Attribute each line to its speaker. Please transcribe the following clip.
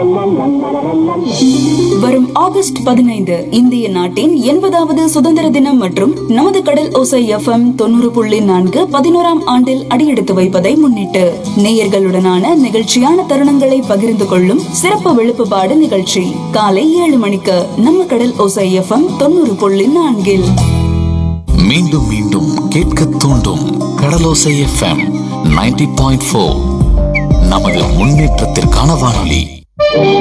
Speaker 1: வரும் ஆகஸ்ட் பதினைந்து இந்திய நாட்டின் எண்பதாவது சுதந்திர தினம் மற்றும் நமது கடல் ஓசை எஃப்எம் தொண்ணூறு புள்ளி நான்கு பதினோராம் ஆண்டில் அடியெடுத்து வைப்பதை முன்னிட்டு நேயர்களுடனான நிகழ்ச்சியான தருணங்களை பகிர்ந்து கொள்ளும் சிறப்பு விழுப்புபாடு நிகழ்ச்சி காலை ஏழு மணிக்கு நம்ம கடல் ஓசை எஃப்எம் தொண்ணூறு புள்ளி நான்கில்
Speaker 2: மீண்டும் மீண்டும் கேட்க தூண்டும் கடலோசை எஃப்எம் 90.4 பாயிண்ட் நமது முன்னேற்றத்திற்கான வானொலி